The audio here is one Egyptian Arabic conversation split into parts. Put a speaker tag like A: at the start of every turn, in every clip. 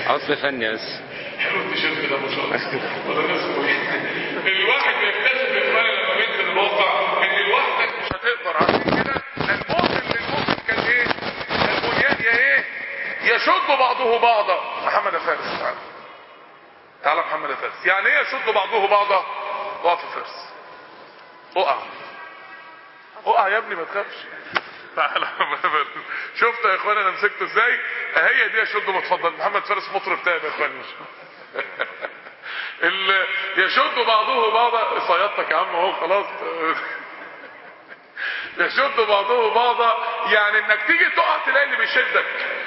A: عطف فني بس
B: حلو التيشيرت ده ما شاء الله ولا اسمه ايه الواحد بيكتشف يا اخوانا لما بينزل الواقع ان لوحدك مش هتقدر عشان كده المؤمن للمؤمن كان ايه البنيان يا ايه يشد بعضه بعضا محمد يا فارس تعالى تعالى محمد يا فارس يعني ايه يشد بعضه بعضا اقف يا فارس اقع اقع يا ابني ما تخافش تعالى يا محمد يا فارس شفت يا اخوانا انا مسكته ازاي هي دي يشد متفضل محمد فارس مطرب تاني يا اخوانا ال... يشد بعضه بعضا صيادتك يا عم اهو خلاص يشد بعضه بعضا يعني انك تيجي تقع تلاقي اللي بيشدك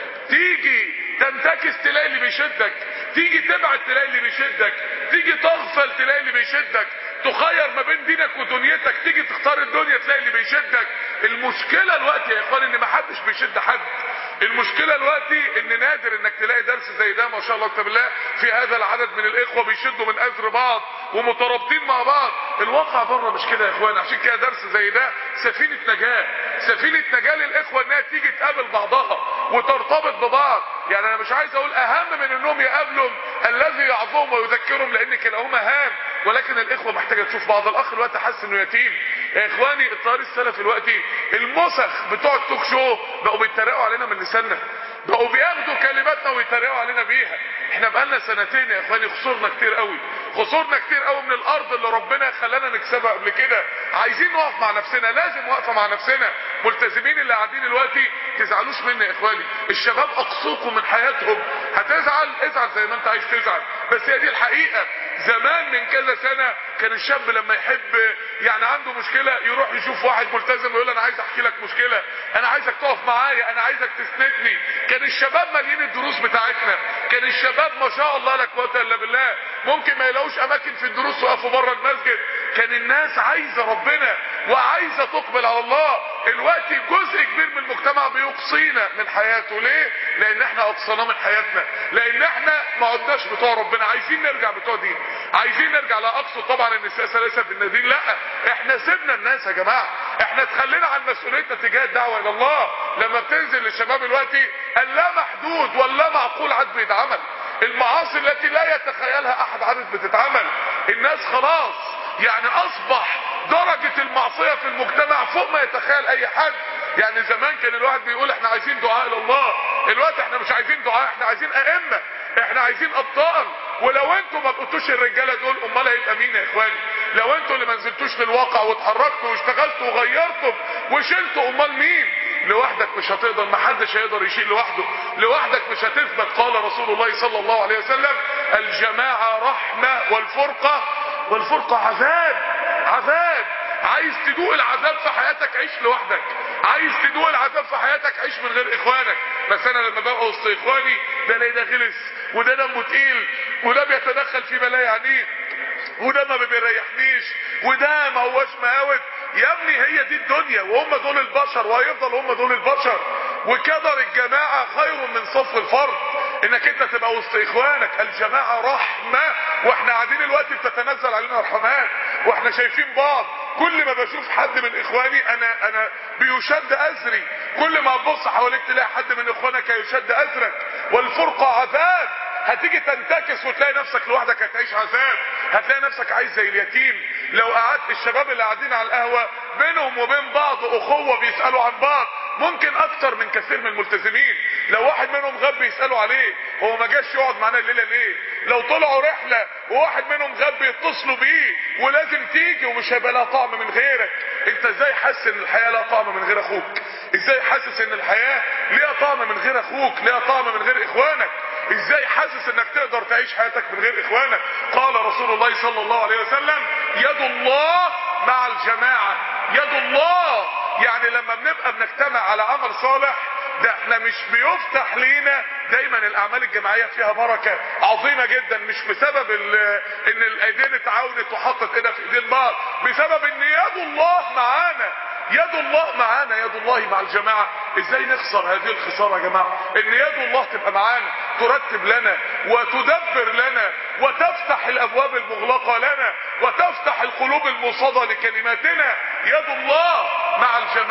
B: تيجي تنتكس تلاقي اللي بيشدك تيجي تبعد تلاقي اللي بيشدك تيجي تغفل تلاقي اللي بيشدك تخير ما بين دينك ودنيتك تيجي تختار الدنيا تلاقي اللي بيشدك المشكلة الوقت يا اخوان ان ما حدش بيشد حد المشكلة دلوقتي ان نادر انك تلاقي درس زي ده ما شاء الله كتاب الله في هذا العدد من الاخوة بيشدوا من اثر بعض ومترابطين مع بعض الواقع بره مش كده يا اخوان عشان كده درس زي ده سفينة نجاة سفينة نجاة للاخوة انها تيجي تقابل بعضها وترتبط ببعض يعني انا مش عايز اقول اهم من انهم يقابلوا الذي يعظهم ويذكرهم لان كلاهما هام ولكن الاخوة محتاجة تشوف بعض الاخ الوقت حاسس انه يتيم يا اخواني الطيار السلفي دلوقتي المسخ بتوع التوك شو بقوا بيتريقوا علينا من لساننا بقوا بياخدوا كلماتنا ويتريقوا علينا بيها احنا بقالنا سنتين يا اخواني خسرنا كتير قوي خسرنا كتير قوي من الارض اللي ربنا خلانا نكسبها قبل كده عايزين نقف مع نفسنا لازم واقفه مع نفسنا ملتزمين اللي قاعدين دلوقتي تزعلوش مني يا اخواني الشباب اقصوكم من حياتهم هتزعل ازعل زي ما انت عايز تزعل بس هي دي الحقيقه زمان من كذا سنه كان الشاب لما يحب يعني عنده مشكله يروح يشوف واحد ملتزم ويقول انا عايز احكي لك مشكله انا عايزك تقف معايا انا عايزك تسندني كان الشباب مالين الدروس بتاعتنا كان الشباب ما شاء الله لا قوه الا بالله ممكن ما يلاقوش اماكن في الدروس ويقفوا بره المسجد كان الناس عايزه ربنا وعايزه تقبل على الله الوقت جزء كبير من المجتمع بيقصينا من حياته ليه لان احنا اقصيناه من حياتنا لان احنا ما عدناش بتوع ربنا عايزين نرجع بتوع دين عايزين نرجع لا اقصد طبعا ان السياسه ليست بالندين لا احنا سيبنا الناس يا جماعه احنا اتخلينا عن مسؤوليتنا تجاه الدعوه الى الله لما بتنزل للشباب دلوقتي اللا محدود واللا معقول عاد بيتعمل المعاصي التي لا يتخيلها احد عدد بتتعمل الناس خلاص يعني اصبح درجة المعصية في المجتمع فوق ما يتخيل اي حد يعني زمان كان الواحد بيقول احنا عايزين دعاء لله الوقت احنا مش عايزين دعاء احنا عايزين ائمة احنا عايزين ابطال ولو انتوا ما بقيتوش الرجاله دول امال هيبقى مين يا اخواني لو انتوا اللي ما نزلتوش للواقع واتحركتوا واشتغلتوا وغيرتوا وشلتوا امال مين لوحدك مش هتقدر محدش هيقدر يشيل لوحده لوحدك مش هتثبت قال رسول الله صلى الله عليه وسلم الجماعة رحمة والفرقة والفرقة عذاب عذاب عايز تدوق العذاب في حياتك عيش لوحدك عايز تدوق العذاب في حياتك عيش من غير اخوانك بس انا لما ببقى وسط اخواني ده الاقي ده غلس وده دمه تقيل وده بيتدخل في ما لا يعنيه وده ما بيريحنيش وده ما هوش مقاوت يا ابني هي دي الدنيا وهم دول البشر وهيفضل هم دول البشر وكدر الجماعة خير من صف الفرد انك انت تبقى وسط اخوانك الجماعة رحمة واحنا قاعدين الوقت بتتنزل علينا رحمات واحنا شايفين بعض كل ما بشوف حد من اخواني انا انا بيشد ازري كل ما تبص حواليك تلاقي حد من اخوانك يشد ازرك والفرقة عذاب هتيجي تنتكس وتلاقي نفسك لوحدك هتعيش عذاب هتلاقي نفسك عايز زي اليتيم لو قعدت الشباب اللي قاعدين على القهوة بينهم وبين بعض اخوة بيسألوا عن بعض ممكن اكتر من كثير من الملتزمين لو واحد منهم غاب بيسألوا عليه هو ما جاش يقعد معانا الليلة ليه لو طلعوا رحلة وواحد منهم غاب بيتصلوا بيه ولازم تيجي ومش هيبقى لها طعم من غيرك انت ازاي حاسس ان الحياة لها طعم من غير اخوك ازاي حاسس ان الحياة ليها طعم من غير اخوك ليها طعم من غير اخوانك ازاي حاسس انك تقدر تعيش حياتك من غير اخوانك قال رسول الله صلى الله عليه وسلم يد الله مع الجماعة يد الله يعني لما بنبقى بنجتمع على عمل صالح ده احنا مش بيفتح لينا دايما الاعمال الجماعيه فيها بركه عظيمه جدا مش بسبب ان الايدين اتعاونت وحطت ايدها في ايدين بعض بسبب ان يد الله معانا يد الله معانا يد الله مع الجماعة ازاي نخسر هذه الخسارة يا جماعة ان يد الله تبقى معانا ترتب لنا وتدبر لنا وتفتح الابواب المغلقة لنا وتفتح القلوب المصادة لكلماتنا يد الله مع الجماعة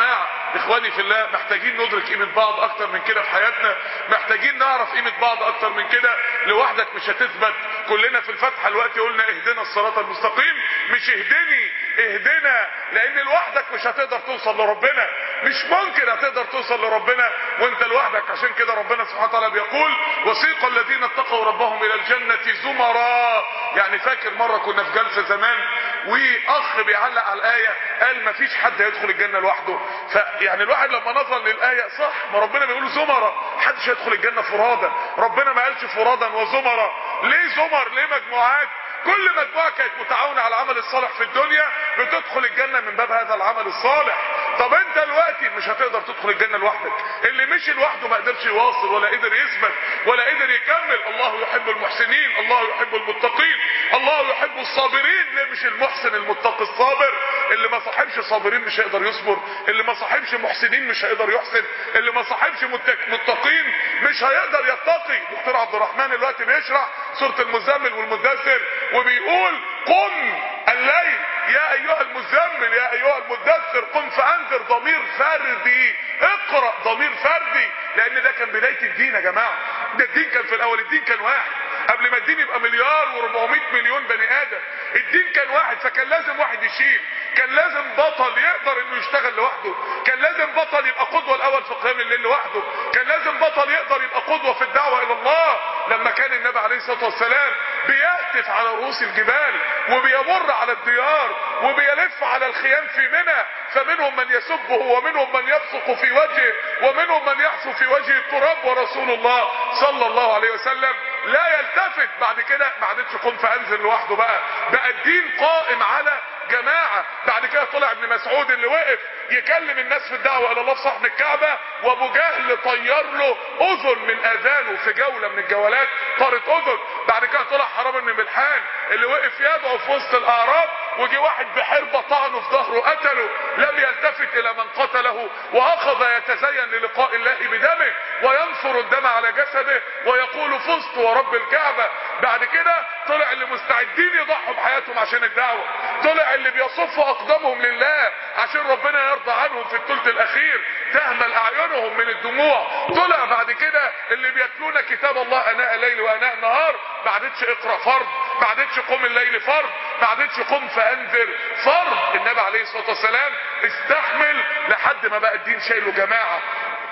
B: اخواني في الله محتاجين ندرك قيمة بعض اكتر من كده في حياتنا محتاجين نعرف قيمة بعض اكتر من كده لوحدك مش هتثبت كلنا في الفتحة الوقت قلنا اهدنا الصراط المستقيم مش اهدني اهدنا لان لوحدك مش هتقدر توصل لربنا مش ممكن هتقدر توصل لربنا وانت لوحدك عشان كده ربنا سبحانه وتعالى بيقول وسيق الذين اتقوا ربهم الى الجنة زمرا يعني فاكر مرة كنا في جلسة زمان واخ بيعلق على الاية قال ما فيش حد هيدخل الجنة لوحده فيعني الواحد لما نظر للاية صح ما ربنا بيقول زمرا محدش هيدخل الجنة فرادى ربنا ما قالش فرادا وزمرا ليه زمر ليه مجموعات كل مجموعة كانت متعاونة على العمل الصالح في الدنيا بتدخل الجنة من باب هذا العمل الصالح طب انت دلوقتي مش هتقدر تدخل الجنة لوحدك اللي مشي لوحده ما قدرش يواصل ولا قدر يثبت ولا قدر يكمل الله يحب المحسنين الله يحب المتقين الله يحب الصابرين ليه مش المحسن المتقي الصابر اللي ما صاحبش صابرين مش هيقدر يصبر اللي ما صاحبش محسنين مش هيقدر يحسن اللي ما صاحبش متك- متقين مش هيقدر يتقي دكتور عبد الرحمن دلوقتي بيشرح سورة المزمل والمدثر وبيقول قم الليل يا ايها المزمل يا ايها المدثر قم فانذر ضمير فردي اقرا ضمير فردي لان ده كان بدايه الدين يا جماعه ده الدين كان في الاول الدين كان واحد قبل ما الدين يبقى مليار و400 مليون بني ادم الدين كان واحد فكان لازم واحد يشيل كان لازم بطل يقدر انه يشتغل لوحده كان لازم بطل يبقى قدوه الاول في قيام الليل لوحده كان لازم بطل يقدر يبقى قدوه في الدعوه الى الله لما كان النبي عليه الصلاه والسلام بيهتف على رؤوس الجبال وبيمر على الديار وبيلف على الخيام في منى فمنهم من يسبه ومنهم من يبصق في وجهه ومنهم من يحصو في وجهه التراب ورسول الله صلى الله عليه وسلم لا يلتفت بعد كده ما عادتش قم فانزل لوحده بقى بقى الدين قائم على جماعة بعد كده طلع ابن مسعود اللي وقف يكلم الناس في الدعوة الى الله في صحن الكعبة وابو جهل طير له اذن من اذانه في جولة من الجولات طارت اذن بعد كده طلع حرام بن ملحان اللي وقف يدعو في وسط الاعراب وجي واحد بحربة طعنه في ظهره قتله لم يلتفت الى من قتله واخذ يتزين للقاء الله بدمه وينصر الدم على جسده ويقول فزت ورب الكعبة بعد كده طلع اللي مستعدين يضحوا بحياتهم عشان الدعوة طلع اللي بيصفوا اقدامهم لله عشان ربنا يرضى عنهم في الثلث الاخير تهمل اعينهم من الدموع طلع بعد كده اللي بيتلون كتاب الله اناء الليل واناء النهار ما عادتش اقرا فرض ما عادتش قم الليل فرض ما عادتش قم فانذر فرض النبي عليه الصلاه والسلام استحمل لحد ما بقى الدين شايله جماعه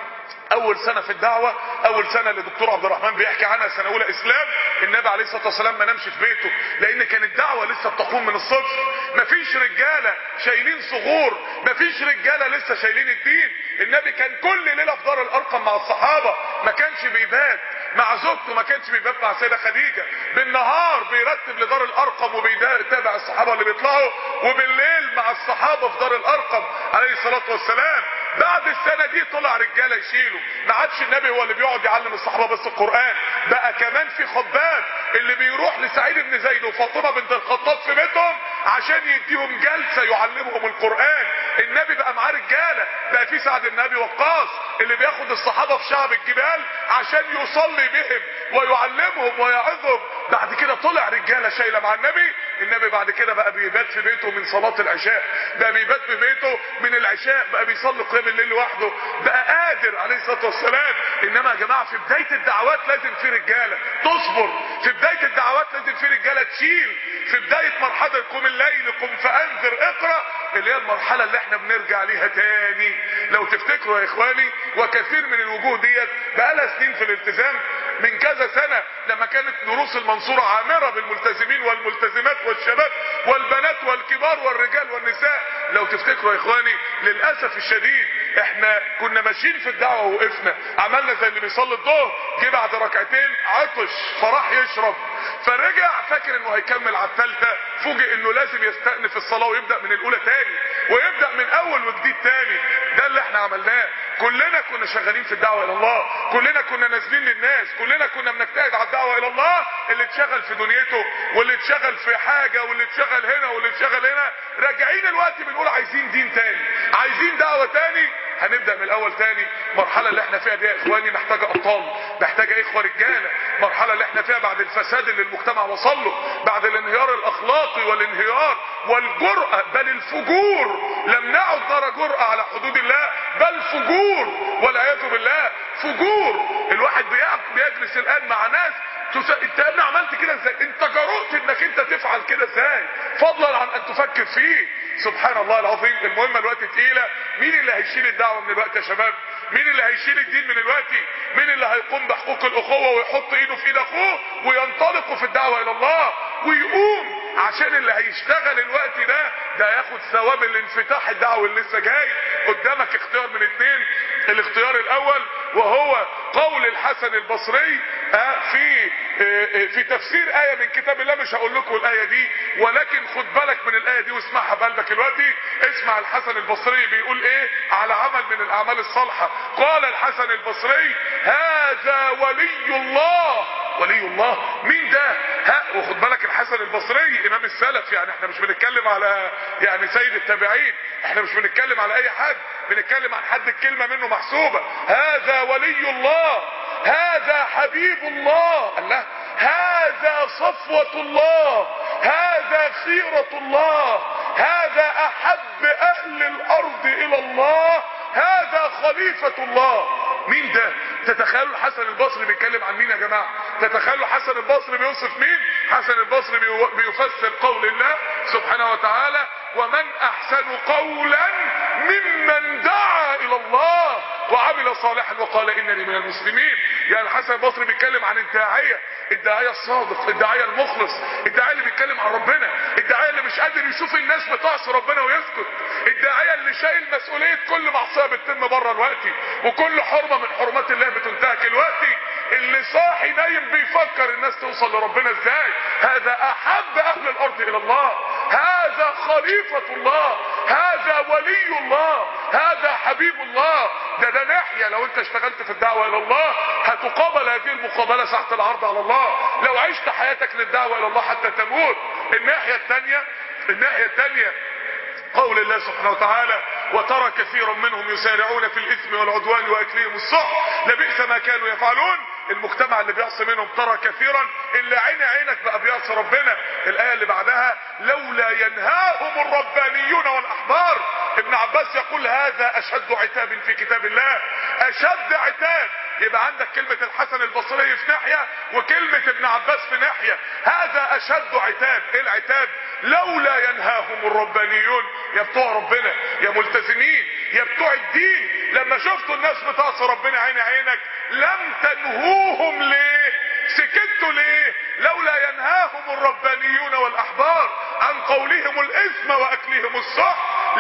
B: اول سنة في الدعوة اول سنة اللي دكتور عبد الرحمن بيحكي عنها سنة اولى اسلام النبي عليه الصلاة والسلام ما نامش في بيته لان كانت الدعوة لسه بتقوم من الصفر مفيش رجالة شايلين صغور مفيش رجالة لسه شايلين الدين النبي كان كل ليلة في دار الارقم مع الصحابة ما كانش بيبات مع زوجته ما كانش بيبات مع سيدة خديجة بالنهار بيرتب لدار الارقم وبيتابع الصحابة اللي بيطلعوا وبالليل مع الصحابة في دار الارقم عليه الصلاة والسلام بعد السنة دي طلع رجالة يشيلوا ما عادش النبي هو اللي بيقعد يعلم الصحابة بس القرآن بقى كمان في خباب اللي بيروح لسعيد بن زيد وفاطمة بنت الخطاب في بيتهم عشان يديهم جلسة يعلمهم القرآن النبي بقى معاه رجالة بقى في سعد بن ابي وقاص اللي بياخد الصحابة في شعب الجبال عشان يصلي بهم ويعلمهم ويعظهم بعد كده طلع رجالة شايلة مع النبي النبي بعد كده بقى بيبات في بيته من صلاة العشاء بقى بيبات في بيته من العشاء بقى بيصلي قيام الليل لوحده بقى قادر عليه الصلاة والسلام انما يا جماعة في بداية الدعوات لازم في رجالة تصبر في بداية الدعوات لازم في رجالة تشيل في بداية مرحلة قم الليل قم فانذر اقرأ اللي هي المرحلة اللي احنا بنرجع ليها تاني لو تفتكروا يا اخواني وكثير من الوجوه ديت بقالها سنين في الالتزام من كذا سنة لما كانت دروس المنصورة عامرة بالملتزمين والملتزمات والشباب والبنات والكبار والرجال والنساء لو تفتكروا يا اخواني للأسف الشديد احنا كنا ماشيين في الدعوة ووقفنا عملنا زي اللي بيصلي الظهر جه بعد ركعتين عطش فراح يشرب فرجع فاكر انه هيكمل على الثالثة فوجئ انه لازم يستأنف الصلاة ويبدأ من الاولى تاني ويبدأ من اول وجديد تاني ده اللي احنا عملناه كلنا كنا شغالين في الدعوة الى الله كلنا كنا نازلين للناس كلنا كنا بنجتهد على الدعوة الى الله اللي اتشغل في دنيته واللي اتشغل في حاجة واللي اتشغل هنا واللي اتشغل هنا راجعين الوقت بنقول عايزين دين تاني عايزين دعوة تاني هنبدا من الاول تاني المرحله اللي احنا فيها دي يا اخواني محتاجه ابطال محتاجه اخوه رجاله المرحله اللي احنا فيها بعد الفساد اللي المجتمع وصل له بعد الانهيار الاخلاقي والانهيار والجرأة بل الفجور لم نعد نرى جرأة على حدود الله بل فجور والعياذ بالله فجور الواحد بيجلس الان مع ناس تس... انت يا ابني عملت كده ازاي انت جرؤت انك انت تفعل كده ازاي فضلا عن ان تفكر فيه سبحان الله العظيم المهمه الوقت تقيله مين اللي هيشيل الدعوه من الوقت يا شباب مين اللي هيشيل الدين من الوقت مين اللي هيقوم بحقوق الاخوه ويحط ايده في ايد اخوه وينطلق في الدعوه الى الله ويقوم عشان اللي هيشتغل الوقت ده ده ياخد ثواب الانفتاح الدعوي اللي لسه جاي قدامك اختيار من اتنين الاختيار الاول وهو قول الحسن البصري في في تفسير آية من كتاب الله مش هقول لكم الآية دي ولكن خد بالك من الآية دي واسمعها بقلبك دلوقتي اسمع الحسن البصري بيقول ايه على عمل من الأعمال الصالحة قال الحسن البصري هذا ولي الله ولي الله مين ده ها وخد بالك الحسن البصري امام السلف يعني احنا مش بنتكلم على يعني سيد التابعين احنا مش بنتكلم على اي حد بنتكلم عن حد الكلمة منه محسوبة هذا ولي الله هذا حبيب الله الله هذا صفوة الله هذا خيرة الله هذا احب اهل الارض الى الله هذا خليفة الله مين ده تتخيلوا الحسن البصري بيتكلم عن مين يا جماعة تتخيلوا الحسن البصري بيوصف مين حسن البصري بيفسر قول الله سبحانه وتعالى ومن احسن قولا ممن دعا الى الله وعمل صالحا وقال انني من المسلمين يعني الحسن البصري بيتكلم عن الداعيه الداعيه الصادق الداعيه المخلص الداعيه اللي بيتكلم عن ربنا الداعيه اللي مش قادر يشوف الناس بتعصي ربنا ويسكت الداعيه اللي شايل مسؤوليه كل معصيه بتتم بره الوقت وكل حرمه من حرمات الله بتنتهك الوقت اللي صاحي نايم بيفكر الناس توصل لربنا ازاي هذا احب اهل الارض الى الله هذا خليفة الله هذا ولي الله هذا حبيب الله ده ده ناحية لو انت اشتغلت في الدعوة الى الله هتقابل هذه المقابلة ساعة العرض على الله لو عشت حياتك للدعوة الى الله حتى تموت الناحية الثانية الناحية الثانية قول الله سبحانه وتعالى وترى كثيرا منهم يسارعون في الاثم والعدوان واكلهم السحت لبئس ما كانوا يفعلون المجتمع اللي بيعصي منهم ترى كثيرا اللي عين عينك بقى بيعصي ربنا الايه اللي بعدها لولا ينهاهم الربانيون والاحبار ابن عباس يقول هذا اشد عتاب في كتاب الله اشد عتاب يبقى عندك كلمة الحسن البصري في ناحية وكلمة ابن عباس في ناحية هذا اشد عتاب ايه العتاب لولا ينهاهم الربانيون يا بتوع ربنا يا ملتزمين يا بتوع الدين لما شفتوا الناس بتعصي ربنا عين عينك لم تنهوهم ليه سكتوا ليه لولا ينهاهم الربانيون والاحبار عن قولهم الاثم واكلهم السحت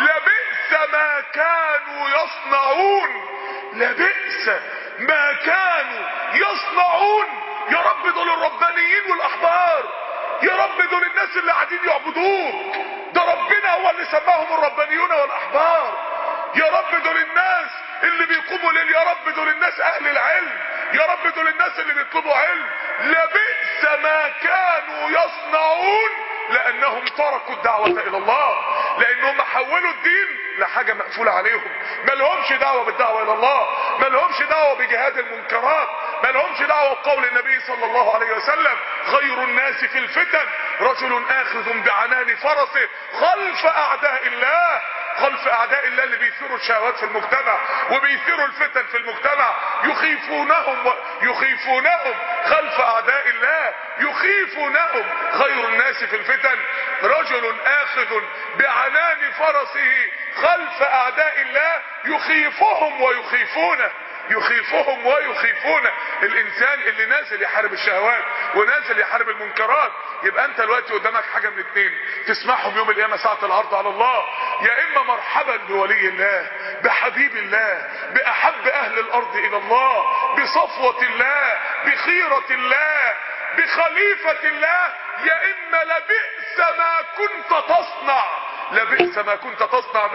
B: لبئس ما كانوا يصنعون لبئس ما كانوا يصنعون يا رب دول الربانيين والاحبار يا رب دول الناس اللي قاعدين يعبدوك ده ربنا هو اللي سماهم الربانيون والاحبار يا رب دول الناس اللي بيقوموا ليل يا رب دول الناس اهل العلم يا رب دول الناس اللي بيطلبوا علم لبئس ما كانوا يصنعون لانهم تركوا الدعوة الى الله لانهم حولوا الدين لحاجة مقفولة عليهم ما لهمش دعوة بالدعوة الى الله ما لهمش دعوة بجهاد المنكرات ما لهمش دعوة بقول النبي صلى الله عليه وسلم خير الناس في الفتن رجل اخذ بعنان فرسه خلف اعداء الله خلف اعداء الله اللي بيثيروا الشهوات في المجتمع وبيثيروا الفتن في المجتمع يخيفونهم و... يخيفونهم خلف اعداء الله يخيفونهم خير الناس في الفتن رجل اخذ بعنان فرسه خلف اعداء الله يخيفهم ويخيفونه يخيفهم ويخيفونه الانسان اللي نازل يحارب الشهوات ونازل يحارب المنكرات يبقى انت دلوقتي قدامك حاجة من اتنين تسمعهم يوم القيامة ساعة العرض على الله يا اما مرحبا بولي الله بحبيب الله باحب اهل الارض الى الله بصفوة الله بخيرة الله بخليفة الله يا اما لبئس ما كنت تصنع لبئس ما كنت تصنع ده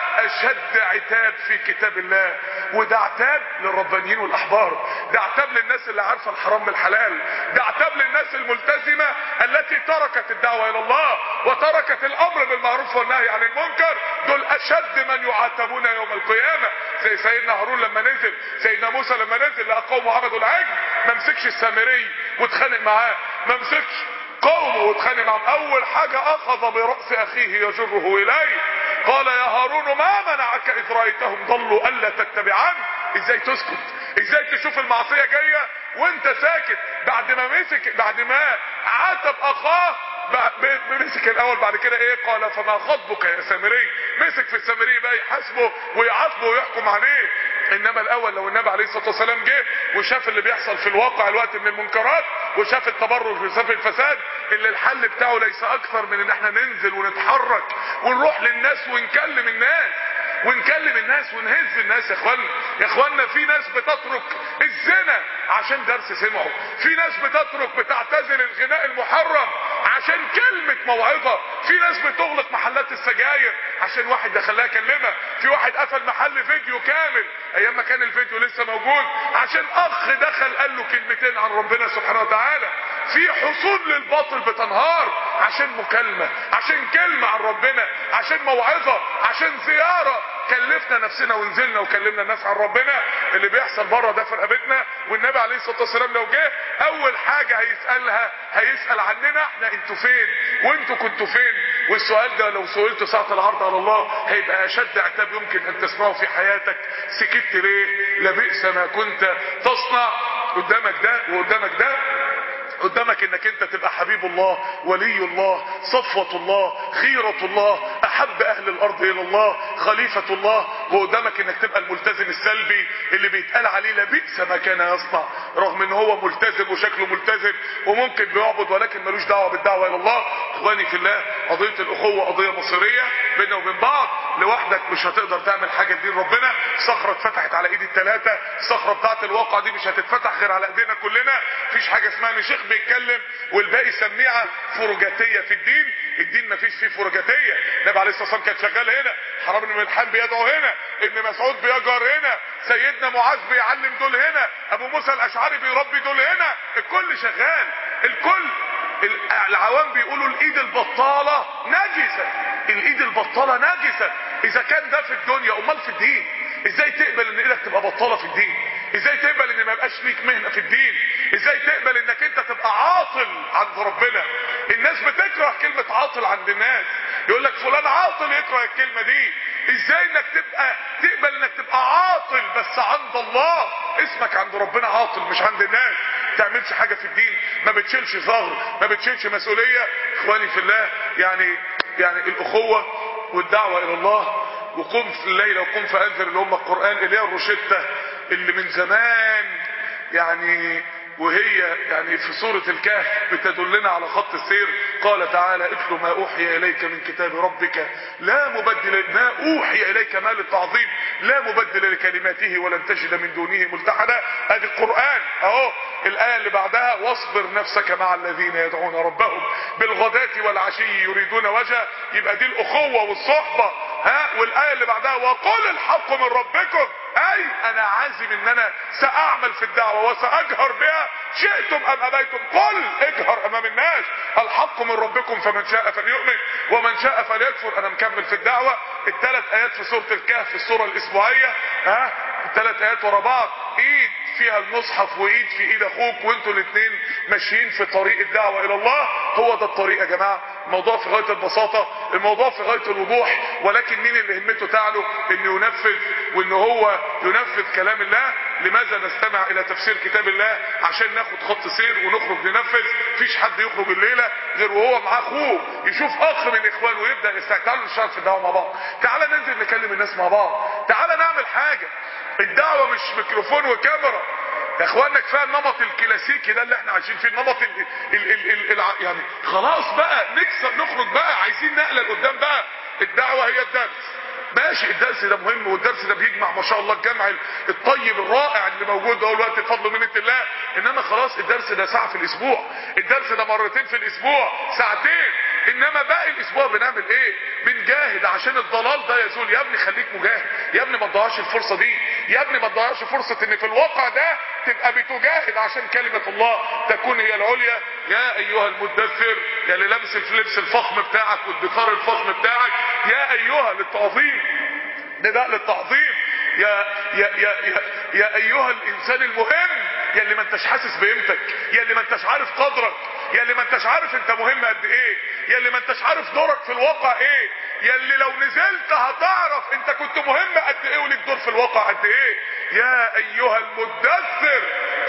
B: اشد عتاب في كتاب الله وده عتاب للربانيين والاحبار ده عتاب للناس اللي عارفه الحرام من الحلال ده عتاب للناس الملتزمه التي تركت الدعوه الى الله وتركت الامر بالمعروف والنهي عن المنكر دول اشد من يعاتبون يوم القيامه زي سيدنا هارون لما نزل سيدنا موسى لما نزل لقى قومه عبدوا العجل ما مسكش السامري واتخانق معاه ما مسكش قومه واتخانق معاهم اول حاجه اخذ براس اخيه يجره اليه قال يا هارون ما منعك اذ رايتهم ضلوا الا تتبعان ازاي تسكت ازاي تشوف المعصيه جايه وانت ساكت بعد ما مسك بعد ما عاتب اخاه مسك الاول بعد كده ايه قال فما خطبك يا سامري مسك في السامري بقى يحاسبه ويعاقبه ويحكم عليه انما الاول لو النبي عليه الصلاه والسلام جه وشاف اللي بيحصل في الواقع الوقت من المنكرات وشاف التبرج وشاف الفساد اللي الحل بتاعه ليس اكثر من ان احنا ننزل ونتحرك ونروح للناس ونكلم الناس ونكلم الناس ونهز الناس يا اخوانا يا اخوانا في ناس بتترك الزنا عشان درس سمعوا في ناس بتترك بتعتزل الغناء المحرم عشان كلمة موعظة في ناس بتغلق محلات السجاير عشان واحد دخلها كلمة في واحد قفل محل فيديو كامل ايام ما كان الفيديو لسه موجود عشان اخ دخل قال له كلمتين عن ربنا سبحانه وتعالى في حصول للباطل بتنهار عشان مكالمة عشان كلمة عن ربنا عشان موعظة عشان زيارة كلفنا نفسنا ونزلنا وكلمنا الناس عن ربنا اللي بيحصل بره ده في رقبتنا والنبي عليه الصلاه والسلام لو جه اول حاجه هيسالها هيسال عننا احنا انتوا فين وانتوا كنتوا فين والسؤال ده لو سئلته ساعه العرض على الله هيبقى اشد عتاب يمكن ان تسمعه في حياتك سكت ليه لبئس ما كنت تصنع قدامك ده وقدامك ده قدامك انك انت تبقى حبيب الله ولي الله صفوة الله خيرة الله احب اهل الارض الى الله خليفة الله وقدامك انك تبقى الملتزم السلبي اللي بيتقال عليه لبئس ما كان يصنع رغم ان هو ملتزم وشكله ملتزم وممكن بيعبد ولكن ملوش دعوة بالدعوة الى الله اخواني في الله قضية الاخوة قضية مصيرية بيننا وبين بعض لوحدك مش هتقدر تعمل حاجة دين ربنا صخرة اتفتحت على ايد التلاتة الصخرة بتاعت الواقع دي مش هتتفتح غير على ايدينا كلنا مفيش حاجة اسمها ان شيخ بيتكلم والباقي سميعة فرجاتية في الدين الدين مفيش فيه فرجاتية النبي عليه الصلاة والسلام كان شغال هنا حرام بن ملحان بيدعو هنا ابن مسعود بيجر هنا سيدنا معاذ بيعلم دول هنا ابو موسى الاشعري بيربي دول هنا الكل شغال الكل العوام بيقولوا الايد البطالة نجسة الايد البطالة نجسة اذا كان ده في الدنيا امال في الدين ازاي تقبل ان ايدك تبقى بطالة في الدين ازاي تقبل ان ما يبقاش ليك مهنة في الدين ازاي تقبل انك انت تبقى عاطل عند ربنا الناس بتكره كلمة عاطل عند الناس يقول لك فلان عاطل يكره الكلمة دي ازاي انك تبقى تقبل انك تبقى عاطل بس عند الله اسمك عند ربنا عاطل مش عند الناس تعملش حاجة في الدين ما بتشيلش ظهر ما بتشيلش مسؤولية اخواني في الله يعني يعني الاخوة والدعوة الى الله وقم في الليل وقم فانذر اللي هم القرآن اللي هي الروشتة اللي من زمان يعني وهي يعني في سورة الكهف بتدلنا على خط السير قال تعالى اتل ما اوحي اليك من كتاب ربك لا مبدل ما اوحي اليك ما للتعظيم لا مبدل لكلماته ولن تجد من دونه ملتحدا ادي القرآن اهو الآية اللي بعدها واصبر نفسك مع الذين يدعون ربهم بالغداة والعشي يريدون وجهه يبقى دي الاخوة والصحبة ها والآية اللي بعدها وقل الحق من ربكم اي انا عازم ان انا ساعمل في الدعوة وساجهر بها شئتم ام ابيتم قل اجهر امام الناس الحق من ربكم فمن شاء فليؤمن ومن شاء فليكفر انا مكمل في الدعوة الثلاث ايات في سورة الكهف في السورة الاسبوعية ها الثلاث ايات ورا بعض ايد فيها المصحف وايد في ايد اخوك وانتوا الاثنين ماشيين في طريق الدعوة الى الله هو ده الطريق يا جماعة الموضوع في غاية البساطة الموضوع في غاية الوضوح ولكن مين اللي همته تعلو انه ينفذ وان هو ينفذ كلام الله لماذا نستمع الى تفسير كتاب الله عشان ناخد خط سير ونخرج ننفذ فيش حد يخرج الليلة غير وهو معاه اخوه يشوف اخ من اخوانه ويبدأ يستعد تعالوا نشتغل في الدعوة مع بعض تعالى ننزل نكلم الناس مع بعض تعالى نعمل حاجة الدعوة مش ميكروفون وكاميرا يا اخوانا كفايه النمط الكلاسيكي ده اللي احنا عايشين فيه النمط ال ال ال ال ال يعني خلاص بقى نكسب نخرج بقى عايزين نقله لقدام بقى الدعوه هي الدرس ماشي الدرس ده مهم والدرس ده بيجمع ما شاء الله الجمع الطيب الرائع اللي موجود ده الوقت بفضل منة الله انما خلاص الدرس ده ساعة في الاسبوع الدرس ده مرتين في الاسبوع ساعتين انما باقي الاسبوع بنعمل ايه بنجاهد عشان الضلال ده يزول يا ابني خليك مجاهد يا ابني ما تضيعش الفرصه دي يا ابني ما تضيعش فرصه ان في الواقع ده تبقى بتجاهد عشان كلمة الله تكون هي العليا يا ايها المدثر يا اللي لابس اللبس الفخم بتاعك والدثار الفخم بتاعك يا ايها للتعظيم نداء للتعظيم يا يا يا يا, يا ايها الانسان المهم يا اللي ما انتش حاسس بقيمتك يا اللي ما انتش عارف قدرك يا اللي ما انتش عارف انت مهم قد ايه يا اللي ما انتش عارف دورك في الواقع ايه يا اللي لو نزلت هتعرف انت كنت مهم قد ايه وليك دور في الواقع قد ايه يا ايها المدثر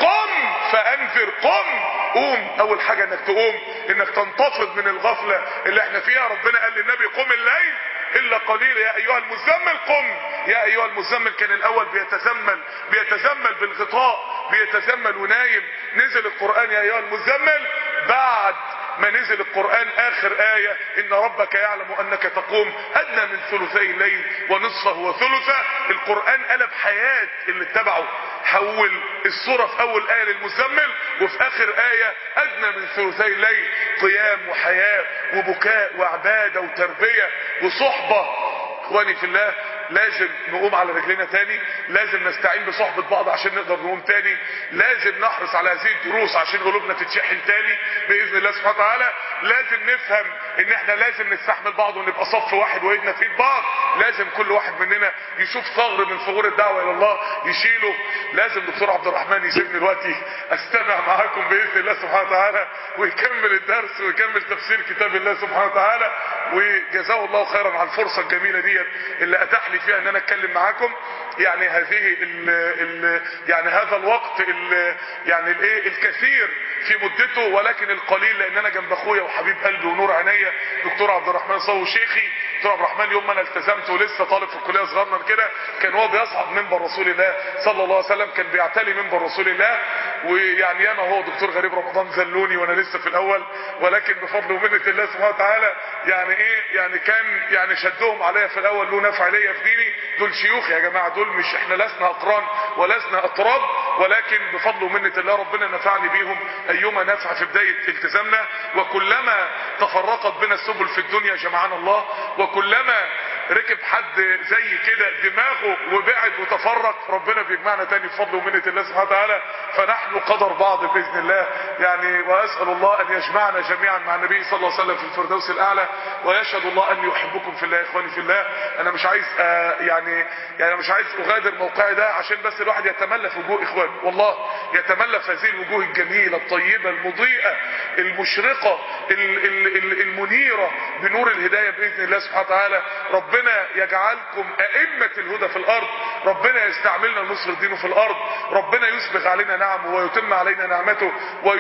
B: قم فانذر قم قوم اول حاجة انك تقوم انك تنتفض من الغفلة اللي احنا فيها ربنا قال للنبي قم الليل الا قليل يا ايها المزمل قم يا ايها المزمل كان الاول بيتزمل بيتزمل بالغطاء بيتزمل ونايم نزل القرآن يا ايها المزمل بعد ما نزل القرآن اخر آية ان ربك يعلم انك تقوم ادنى من ثلثي الليل ونصفه وثلثه القرآن قلب حياة اللي اتبعه حول الصورة في اول آية للمزمل وفي اخر آية ادنى من ثلثي الليل قيام وحياة وبكاء وعبادة وتربية وصحبة اخواني في الله لازم نقوم على رجلنا تاني لازم نستعين بصحبة بعض عشان نقدر نقوم تاني لازم نحرص على هذه الدروس عشان قلوبنا تتشحن تاني بإذن الله سبحانه وتعالى لازم نفهم ان احنا لازم نستحمل بعض ونبقى صف واحد وايدنا في ايد بعض لازم كل واحد مننا يشوف ثغر من ثغور الدعوة الى الله يشيله لازم دكتور عبد الرحمن يسيبني دلوقتي استمع معاكم بإذن الله سبحانه وتعالى ويكمل الدرس ويكمل تفسير كتاب الله سبحانه وتعالى وجزاه الله خيرا على الفرصة الجميلة ديت اللي اتاح لي فيها ان انا اتكلم معاكم يعني هذه ال ال يعني هذا الوقت ال يعني الايه الكثير في مدته ولكن القليل لان انا جنب اخويا وحبيب قلبي ونور عينيا دكتور عبد الرحمن صو شيخي دكتور عبد الرحمن يوم ما انا التزمت ولسه طالب في الكليه صغرنا كده كان هو بيصعد منبر رسول الله صلى الله عليه وسلم كان بيعتلي منبر رسول الله ويعني ياما هو دكتور غريب رمضان زلوني وانا لسه في الاول ولكن بفضل ومنه الله سبحانه وتعالى يعني ايه يعني كان يعني شدهم عليا في الاول له نفع ليا في ديني دول شيوخ يا جماعه دول مش احنا لسنا اقران ولسنا اطراب ولكن بفضل ومنه الله ربنا نفعني بيهم ايما نفع في بدايه التزامنا وكلما تفرقت بنا السبل في الدنيا جمعنا الله وكلما ركب حد زي كده دماغه وبعد وتفرق ربنا بيجمعنا تاني بفضل ومنة الله سبحانه وتعالى فنحن قدر بعض بإذن الله يعني وأسأل الله أن يجمعنا جميعا مع النبي صلى الله عليه وسلم في الفردوس الأعلى ويشهد الله أني أحبكم في الله يا إخواني في الله أنا مش عايز آه يعني يعني مش عايز أغادر موقعي ده عشان بس الواحد يتملى في وجوه إخوانه والله يتملى في هذه الوجوه الجميلة الطيبة المضيئة المشرقة ال ال ال المنيرة بنور الهداية بإذن الله سبحانه وتعالى ربنا يجعلكم أئمة الهدى في الأرض ربنا يستعملنا لنصر دينه في الأرض ربنا يسبغ علينا نعمه ويتم علينا نعمته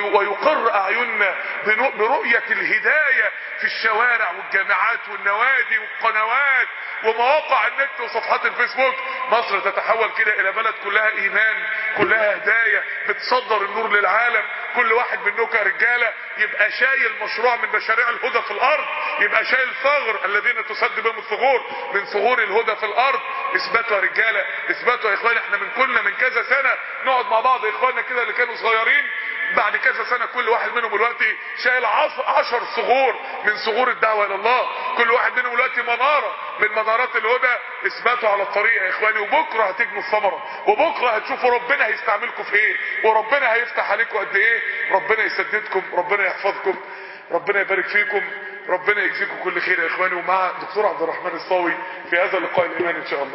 B: ويقر أعيننا برؤية الهداية في الشوارع والجامعات والنوادي والقنوات ومواقع النت وصفحات الفيسبوك مصر تتحول كده الى بلد كلها ايمان كلها هداية بتصدر النور للعالم كل واحد منكم رجالة يبقى شايل مشروع من مشاريع الهدى في الارض يبقى شايل ثغر الذين تسد بهم الثغور من ثغور الهدى في الارض اثبتوا يا رجالة اثبتوا يا اخوان احنا من كلنا من كذا سنة نقعد مع بعض اخواننا كده اللي كانوا صغيرين بعد كذا سنة كل واحد منهم دلوقتي شايل عشر ثغور من ثغور الدعوة الى الله كل واحد منهم دلوقتي منارة من منارات الهدى اثباتوا على الطريق يا اخواني وبكرة هتجنوا الثمرة وبكرة هتشوفوا ربنا هيستعملكم في ايه وربنا هيفتح عليكم قد ايه ربنا يسددكم ربنا يحفظكم ربنا يبارك فيكم ربنا يجزيكم كل خير يا اخواني ومع دكتور عبد الرحمن الصاوي في هذا اللقاء الايمان ان شاء الله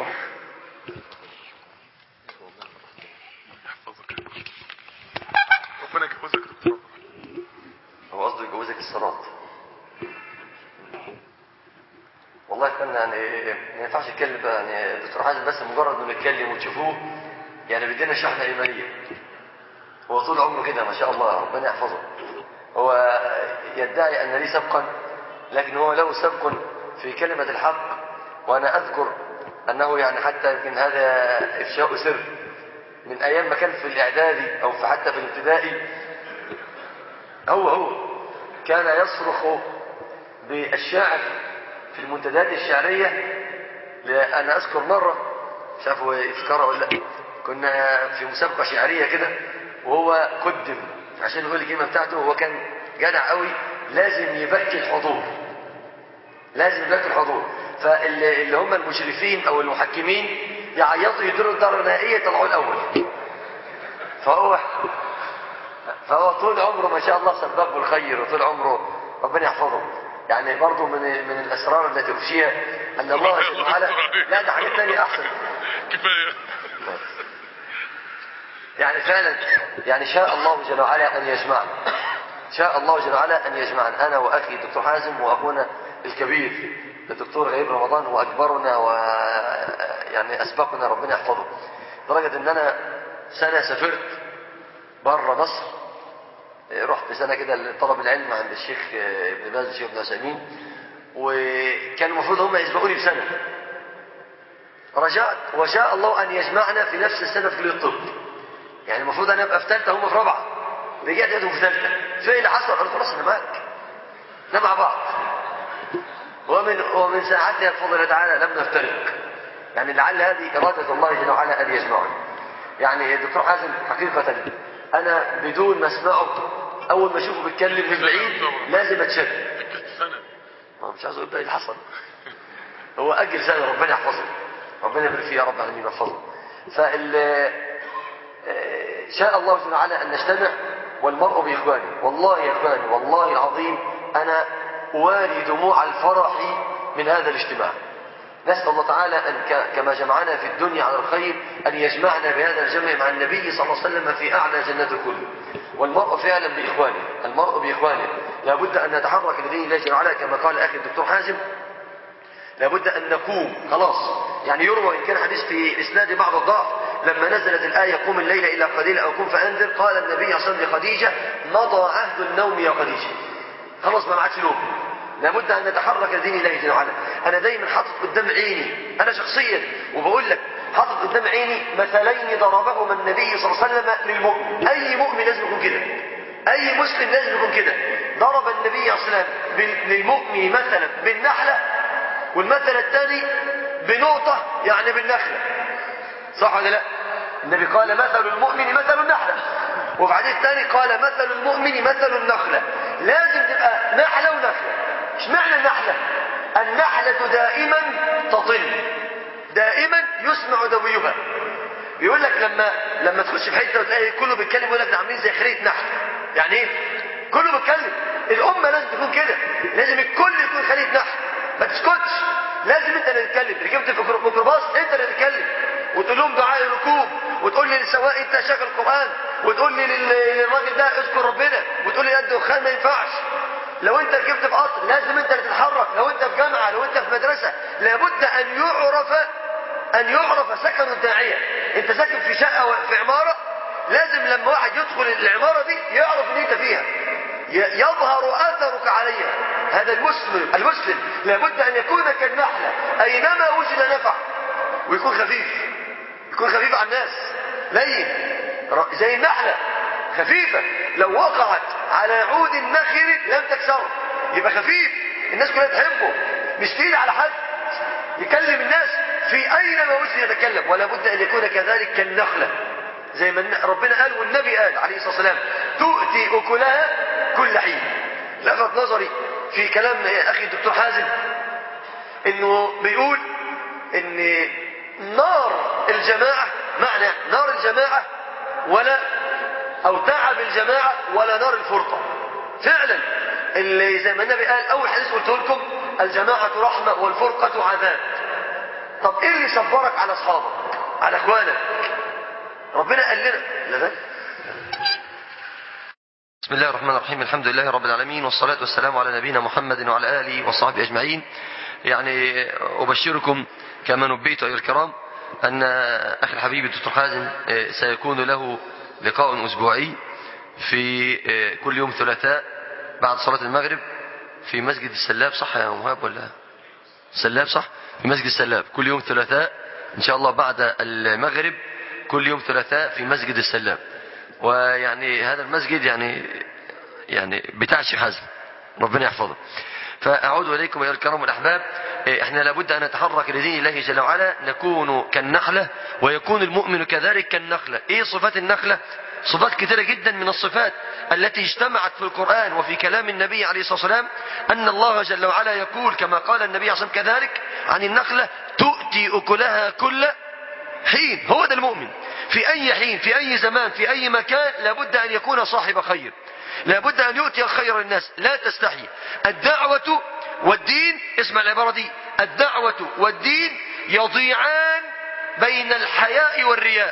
B: ربنا يجوزك دكتور
A: هو قصده يجوزك الصلاة والله اتمنى يعني ما ينفعش اتكلم بقى يعني دكتور حازم بس مجرد انه نتكلم وتشوفوه يعني بيدينا شحنه ايمانيه هو طول عمره كده ما شاء الله ربنا يحفظه هو يدعي ان لي سبقا لكن هو له سبق في كلمه الحق وانا اذكر انه يعني حتى يمكن هذا افشاء سر من ايام ما كان في الاعدادي او في حتى في الابتدائي هو هو كان يصرخ بالشعر في المنتديات الشعرية أنا أذكر مرة مش عارف هو يفتكرها ولا لا كنا في مسابقة شعرية كده وهو قدم عشان يقول الكلمة بتاعته هو كان جدع قوي لازم يبكي الحضور لازم يبقى في الحضور فاللي اللي هم المشرفين او المحكمين يعيطوا يديروا الدار النهائيه يطلعوا الاول فهو فهو طول عمره ما شاء الله سباب بالخير وطول عمره ربنا يحفظه يعني برضه من من الاسرار التي افشيها ان الله جل وعلا لا ده حاجات ثانيه احسن
B: كفايه
A: يعني فعلا يعني شاء الله جل وعلا ان يجمعنا شاء الله جل وعلا ان يجمعنا انا واخي الدكتور حازم واخونا الكبير الدكتور غريب رمضان هو اكبرنا و يعني اسبقنا ربنا يحفظه لدرجه ان انا سنه سافرت بره مصر رحت سنه كده لطلب العلم عند الشيخ ابن باز الشيخ ابن عثيمين وكان المفروض هم يسبقوني بسنه رجعت وشاء الله ان يجمعنا في نفس السنه في كليه الطب يعني المفروض انا ابقى في ثالثه هم في رابعه رجعت لقيتهم في ثالثه فايه اللي حصل؟ قالوا خلاص انا معاك احنا مع بعض ومن ومن ساعتها بفضل الله تعالى لم نفترق يعني لعل هذه اراده الله جل وعلا ان يجمعنا يعني الدكتور حازم حقيقه انا بدون ما اسمعه اول ما اشوفه بيتكلم من بعيد لازم اتشد
B: فكرة سنة
A: ما مش عايز اقول ده اللي حصل هو اجل سنه ربنا يحفظه ربنا يبارك فيه يا رب العالمين ويحفظه فال آه، شاء الله جل وعلا ان نجتمع والمرء باخوانه والله يا اخواني والله العظيم انا اواري دموع الفرح من هذا الاجتماع نسأل الله تعالى أن ك- كما جمعنا في الدنيا على الخير أن يجمعنا بهذا الجمع مع النبي صلى الله عليه وسلم في أعلى جنات الكل والمرء فعلا بإخوانه المرء بإخوانه لابد أن نتحرك لدين الله جل وعلا كما قال أخي الدكتور حازم لابد أن نقوم خلاص يعني يروى إن كان حديث في إسناد بعض الضعف لما نزلت الآية قم الليل إلا قليلا أو قم فأنذر قال النبي صلى الله عليه وسلم لخديجة مضى عهد النوم يا خديجة خلاص ما معكش نوم لابد أن نتحرك لدين الله جل وعلا أنا دايما حاطط قدام عيني أنا شخصيا وبقول لك حاطط قدام عيني مثلين ضربهما النبي صلى الله عليه وسلم للمؤمن أي مؤمن لازم يكون كده أي مسلم لازم يكون كده ضرب النبي صلى الله عليه وسلم بال- للمؤمن مثلا بالنحلة والمثل الثاني بنقطة يعني بالنخلة صح ولا لا النبي قال مثل المؤمن مثل النحلة وفي حديث ثاني قال مثل المؤمن مثل النخلة لازم تبقى نحلة ونخلة ايش معنى النحلة النحلة دائما تطل دائما يسمع دويها بيقول لك لما لما تخش في حته وتلاقي كله بيتكلم يقول لك ده عاملين زي خليه نحل يعني ايه كله بيتكلم الامه لازم تكون كده لازم الكل يكون خليه نحل ما تسكتش لازم انت اللي تتكلم ركبت في ميكرو- ميكروباص انت اللي تتكلم وتقول لهم دعاء الركوب وتقول لي للسواق انت شغل قران وتقول لي لل- للراجل ده اذكر ربنا وتقول لي لا الدخان ما ينفعش لو انت ركبت في قطر لازم انت اللي تتحرك لو انت في جامعه لو انت في مدرسه لابد ان يعرف أن يعرف سكن الداعية أنت ساكن في شقة و- في عمارة لازم لما واحد يدخل العمارة دي يعرف أن أنت فيها ي- يظهر أثرك عليها هذا المسلم المسلم لابد أن يكون كالنحلة أينما وجد نفع ويكون خفيف يكون خفيف على الناس لين ر- زي النحلة خفيفة لو وقعت على عود النخل لم تكسره يبقى خفيف الناس كلها تحبه مش تقيل على حد يكلم الناس في أين ما وجد يتكلم ولا بد أن يكون كذلك كالنخلة زي ما الن- ربنا قال والنبي قال عليه الصلاة والسلام تؤتي أكلها كل حين لفت نظري في كلام أخي الدكتور حازم انه بيقول ان نار الجماعة معنى نار الجماعة ولا او تعب الجماعة ولا نار الفرقة فعلا اللي زي ما النبي قال اول حديث قلت لكم الجماعة رحمة والفرقة عذاب طب ايه اللي صبرك على اصحابك على اخوانك ربنا قال لنا لا ده بسم الله الرحمن الرحيم الحمد لله رب العالمين والصلاة والسلام على نبينا محمد وعلى آله وصحبه أجمعين يعني أبشركم كما نبيت أيها الكرام أن أخي الحبيب الدكتور حازم سيكون له لقاء أسبوعي في كل يوم ثلاثاء بعد صلاة المغرب في مسجد السلاب صح يا مهاب ولا سلاب صح في مسجد السلاب كل يوم ثلاثاء إن شاء الله بعد المغرب كل يوم ثلاثاء في مسجد السلاب ويعني هذا المسجد يعني يعني بتاع الشيخ حازم ربنا يحفظه فأعود إليكم أيها الكرام الأحباب إيه، احنا لابد أن نتحرك لدين الله جل وعلا نكون كالنخلة ويكون المؤمن كذلك كالنخلة ايه صفات النخلة صفات كثيرة جدا من الصفات التي اجتمعت في القرآن وفي كلام النبي عليه الصلاة والسلام أن الله جل وعلا يقول كما قال النبي عليه الصلاة والسلام كذلك عن النخلة تؤتي أكلها كل حين هو ده المؤمن في أي حين في أي زمان في أي مكان لابد أن يكون صاحب خير لابد أن يؤتي الخير للناس لا تستحي الدعوة والدين اسمع العبارة دي الدعوة والدين يضيعان بين الحياء والرياء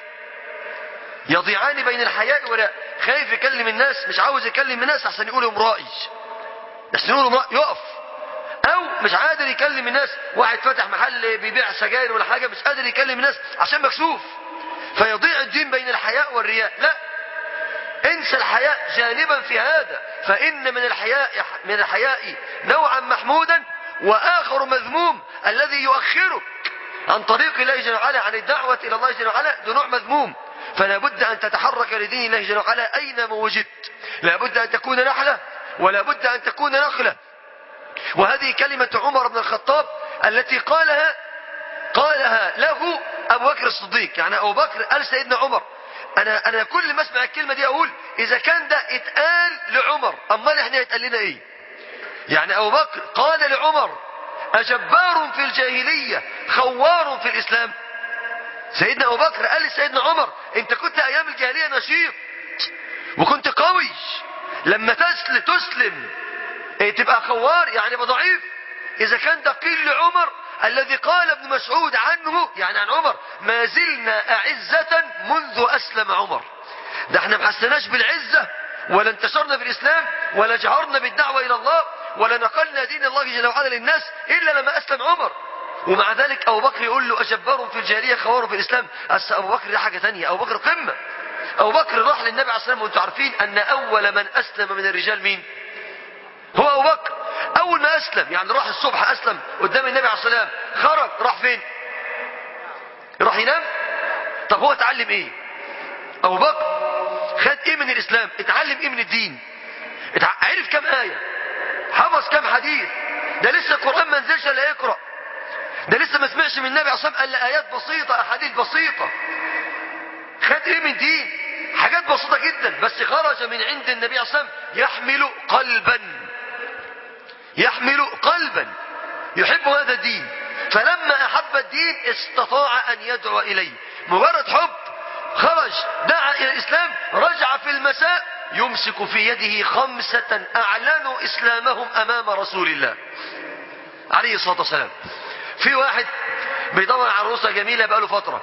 A: يضيعان بين الحياء والرياء خايف يكلم الناس مش عاوز يكلم الناس عشان يقولوا امرائي عشان يقولوا امرائي يقف او مش قادر يكلم الناس واحد فتح محل بيبيع سجاير ولا حاجه مش قادر يكلم الناس عشان مكسوف فيضيع الدين بين الحياء والرياء لا انسى الحياء جانبا في هذا فان من الحياء من الحياء نوعا محمودا واخر مذموم الذي يؤخرك عن طريق الله جل وعلا عن الدعوه الى الله جل وعلا ده نوع مذموم فلا بد ان تتحرك لدين الله جل وعلا اينما وجدت لا بد ان تكون نحله ولا بد ان تكون نخله وهذه كلمة عمر بن الخطاب التي قالها قالها له أبو بكر الصديق يعني أبو بكر قال سيدنا عمر أنا أنا كل ما أسمع الكلمة دي أقول إذا كان ده اتقال لعمر أمال إحنا يتقال لنا إيه؟ يعني أبو بكر قال لعمر أجبار في الجاهلية خوار في الإسلام سيدنا أبو بكر قال لسيدنا عمر أنت كنت أيام الجاهلية نشيط وكنت قوي لما تسلم تسلم إيه تبقى خوار يعني يبقى ضعيف إذا كان ده قيل لعمر الذي قال ابن مسعود عنه يعني عن عمر ما زلنا أعزة منذ أسلم عمر ده احنا ما حسناش بالعزة ولا انتشرنا بالإسلام ولا جهرنا بالدعوة إلى الله ولا نقلنا دين الله جل وعلا للناس إلا لما أسلم عمر ومع ذلك أبو بكر يقول له أجبار في الجاهلية خوار في الإسلام أس أبو بكر ده حاجة تانية أبو بكر قمة أبو بكر راح للنبي عليه الصلاة والسلام وأنتم عارفين أن أول من أسلم من الرجال مين؟ هو أبو بكر أول ما أسلم يعني راح الصبح أسلم قدام النبي عليه الصلاة والسلام خرج راح فين؟ راح ينام؟ طب هو اتعلم إيه؟ أبو بكر خد إيه من الإسلام؟ اتعلم إيه من الدين؟ اتع... عرف كم آية؟ حفظ كم حديث؟ ده لسه القرآن ما نزلش إلا يقرأ ده لسه ما سمعش من النبي عليه الصلاة والسلام إلا آيات بسيطة أحاديث بسيطة خد إيه من دين؟ حاجات بسيطة جدا بس خرج من عند النبي عليه الصلاة والسلام يحمل قلبا يحمل قلبا يحب هذا الدين فلما أحب الدين استطاع أن يدعو إليه مجرد حب خرج دعا إلى الإسلام رجع في المساء يمسك في يده خمسة أعلنوا إسلامهم أمام رسول الله عليه الصلاة والسلام في واحد بيدور على عروسة جميلة بقاله فترة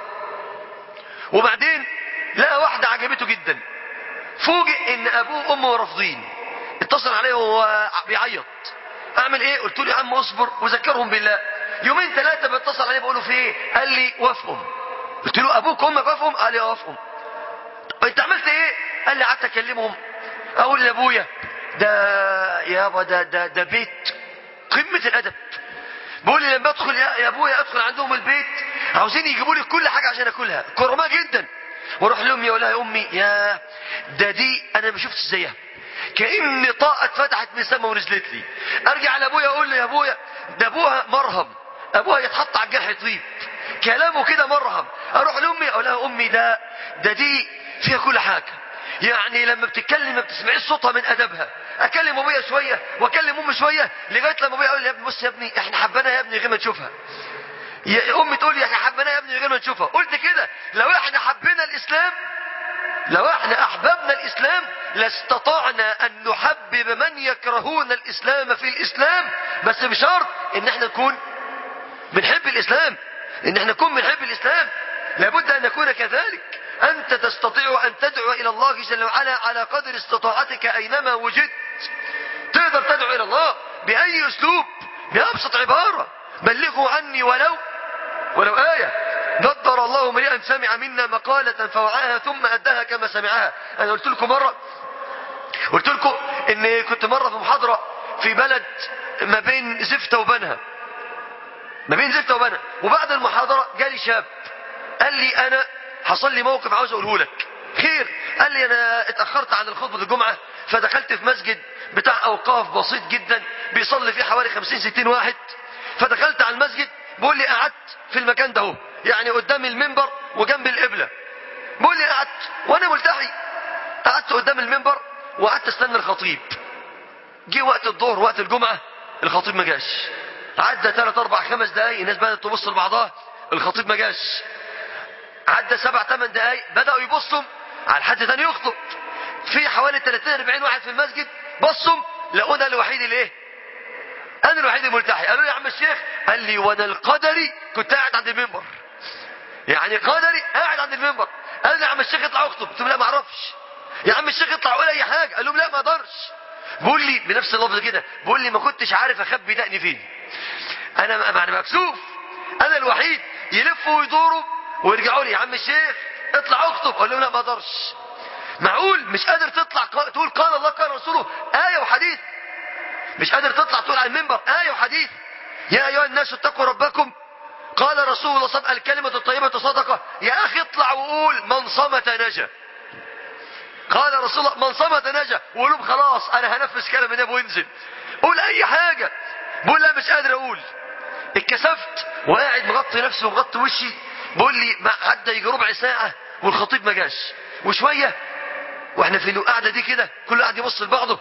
A: وبعدين لقى واحدة عجبته جدا فوجئ ان ابوه وامه رافضين اتصل عليه وهو بيعيط اعمل ايه قلت له يا عم اصبر وذكرهم بالله يومين ثلاثه بتصل عليه بقول له في ايه قال لي وافقهم قلت له ابوك وامك وافقهم قال لي وافقهم انت عملت ايه قال لي قعدت اكلمهم اقول لابويا ده يابا ده ده ده بيت قمه الادب بقول لي لما ادخل يا يا ابويا ادخل عندهم البيت عاوزين يجيبوا لي كل حاجه عشان اكلها كرماء جدا واروح لامي اقول لها يا امي يا ده دي انا ما شفتش زيها كأن طاقة اتفتحت من السماء ونزلت لي ارجع لابويا اقول له يا ابويا ده ابوها مرهم ابوها يتحط على الجرح يطيب كلامه كده مرهم اروح لامي اقول لها امي ده ده دي فيها كل حاجه يعني لما بتتكلم ما بتسمعيش صوتها من ادبها اكلم ابويا شويه واكلم امي شويه لغايه لما ابويا يقول لي يا ابني بص يا ابني احنا حبانا يا ابني غير ما نشوفها يا امي تقول لي احنا حبينا يا ابني غير ما نشوفها قلت كده لو احنا حبينا الاسلام لو احنا احببنا الاسلام لاستطعنا ان نحبب من يكرهون الاسلام في الاسلام بس بشرط ان احنا نكون بنحب الاسلام ان احنا نكون بنحب الاسلام لابد ان نكون كذلك انت تستطيع ان تدعو الى الله جل وعلا على قدر استطاعتك اينما وجدت تقدر تدعو الى الله باي اسلوب بابسط عباره بلغوا عني ولو ولو آية نضر الله امرئا سمع منا مقالة فوعاها ثم أداها كما سمعها أنا قلت لكم مرة قلت لكم إن كنت مرة في محاضرة في بلد ما بين زفتة وبنها ما بين زفتة وبنها وبعد المحاضرة جالي شاب قال لي أنا حصل لي موقف عاوز أقوله لك خير قال لي انا اتاخرت عن الخطبه الجمعه فدخلت في مسجد بتاع اوقاف بسيط جدا بيصلي فيه حوالي 50 60 واحد فدخلت على المسجد بيقول لي قعدت في المكان ده اهو يعني قدام المنبر وجنب القبله بيقول لي قعدت وانا ملتحي قعدت قدام المنبر وقعدت استنى الخطيب جه وقت الظهر وقت الجمعه الخطيب ما جاش عدى ثلاث اربع خمس دقايق الناس بدات تبص لبعضها الخطيب ما جاش عدى سبع ثمان دقايق بداوا يبصوا على حد تاني يخطب في حوالي 30 40 واحد في المسجد بصوا لقونا الوحيد اللي ايه انا الوحيد الملتحي قالوا لي يا عم الشيخ قال لي وانا القدري كنت قاعد عند المنبر يعني قدري قاعد عند المنبر قال لي يا عم الشيخ اطلع اخطب قلت له لا ما اعرفش يا عم الشيخ اطلع قول اي حاجه قال لهم لا ما اقدرش بيقول لي بنفس اللفظ كده بيقول لي ما كنتش عارف اخبي دقني فين انا انا مكسوف انا الوحيد يلفوا ويدوروا ويرجعوا لي يا عم الشيخ اطلع اخطب اقول لهم لا ما اقدرش معقول مش قادر تطلع قا- تقول قال الله قال رسوله آية وحديث مش قادر تطلع تقول على المنبر آية وحديث يا أيها الناس اتقوا ربكم قال رسول الله صدق الكلمة الطيبة صدقة يا أخي اطلع وقول من صمت نجا قال رسول الله من صمت نجا وقول لهم خلاص أنا هنفذ كلام النبي وانزل قول أي حاجة بقول لا مش قادر أقول اتكسفت وقاعد مغطي نفسي ومغطي وشي بقول لي ما عدى يجي ربع ساعة والخطيب ما جاش وشوية واحنا في القعدة دي كده كل قاعد يبص لبعضه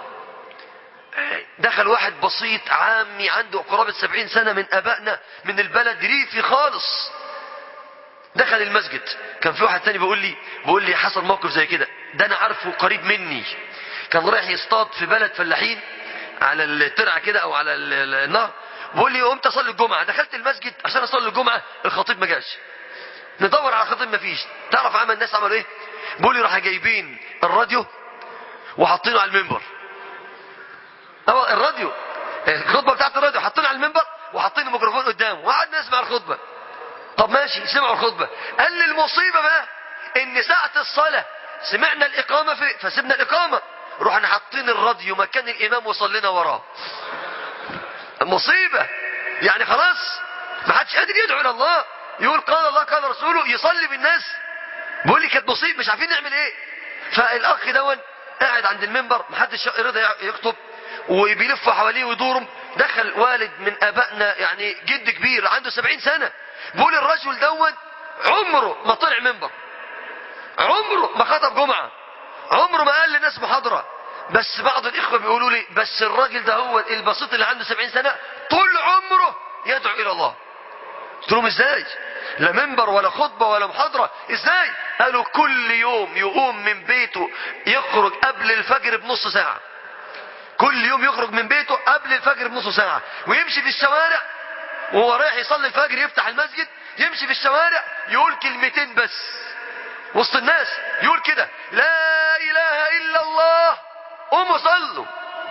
A: دخل واحد بسيط عامي عنده قرابة سبعين سنة من أبائنا من البلد ريفي خالص دخل المسجد كان في واحد تاني بيقول لي بيقول لي حصل موقف زي كده ده انا عارفه قريب مني كان رايح يصطاد في بلد فلاحين على الترعه كده او على ال- ال- النهر بيقول لي قمت اصلي الجمعه دخلت المسجد عشان اصلي الجمعه الخطيب ما جاش ندور على الخطيب ما فيش تعرف عمل الناس عملوا ايه بيقول لي راح جايبين الراديو وحاطينه على المنبر هو الراديو الخطبه بتاعت الراديو حاطينه على المنبر وحاطين الميكروفون قدامه وقعدنا نسمع الخطبه طب ماشي سمعوا الخطبة قال لي المصيبة بقى ان ساعة الصلاة سمعنا الإقامة في فسيبنا الإقامة رحنا حاطين الراديو مكان الإمام وصلينا وراه مصيبة يعني خلاص ما حدش قادر يدعو إلى الله يقول قال الله قال رسوله يصلي بالناس بيقول لي كانت مصيبة مش عارفين نعمل ايه فالأخ دون قاعد عند المنبر ما حدش رضى يخطب وبيلفوا حواليه ويدورهم دخل والد من ابائنا يعني جد كبير عنده سبعين سنة بيقول الرجل دون عمره ما طلع منبر عمره ما خطب جمعة عمره ما قال للناس محاضرة بس بعض الإخوة بيقولوا لي بس الراجل ده هو البسيط اللي عنده سبعين سنة طول عمره يدعو إلى الله قلت لهم ازاي لا منبر ولا خطبة ولا محاضرة ازاي قالوا كل يوم يقوم من بيته يخرج قبل الفجر بنص ساعة كل يوم يخرج من بيته قبل الفجر بنص ساعة ويمشي في الشوارع وهو رايح يصلي الفجر يفتح المسجد يمشي في الشوارع يقول كلمتين بس وسط الناس يقول كده لا اله الا الله قوموا صلوا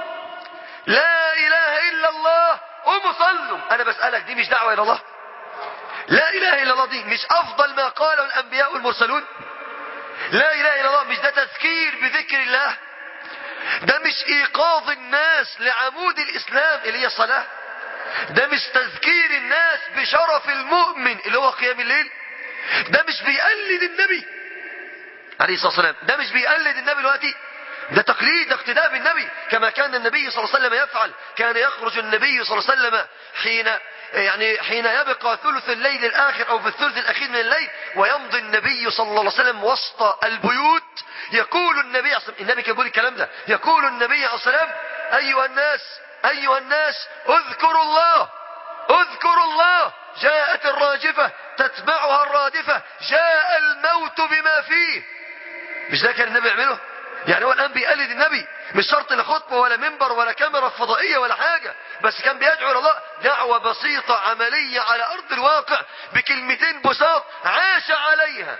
A: لا اله الا الله قوموا صلوا انا بسألك دي مش دعوة الى الله لا اله الا الله دي مش افضل ما قاله الانبياء والمرسلون لا اله الا الله مش ده تذكير بذكر الله ده مش ايقاظ الناس لعمود الاسلام اللي هي الصلاة ده مش تذكير الناس بشرف المؤمن اللي هو قيام الليل ده مش بيقلد النبي عليه الصلاة والسلام ده مش بيقلد النبي دلوقتي ده تقليد اقتداء بالنبي كما كان النبي صلى الله عليه وسلم يفعل كان يخرج النبي صلى الله عليه وسلم حين يعني حين يبقى ثلث الليل الآخر أو في الثلث الأخير من الليل ويمضي النبي صلى الله عليه وسلم وسط البيوت يقول النبي عليه الصلاة والسلام النبي كان بيقول الكلام ده يقول النبي عليه الصلاة والسلام أيها الناس أيها الناس اذكروا الله اذكروا الله جاءت الراجفة تتبعها الرادفة جاء الموت بما فيه مش ده كان النبي يعمله يعني هو الآن بيقلد النبي مش شرط لا خطبة ولا منبر ولا كاميرا فضائية ولا حاجة بس كان بيدعو إلى الله دعوة بسيطة عملية على أرض الواقع بكلمتين بساط عاش عليها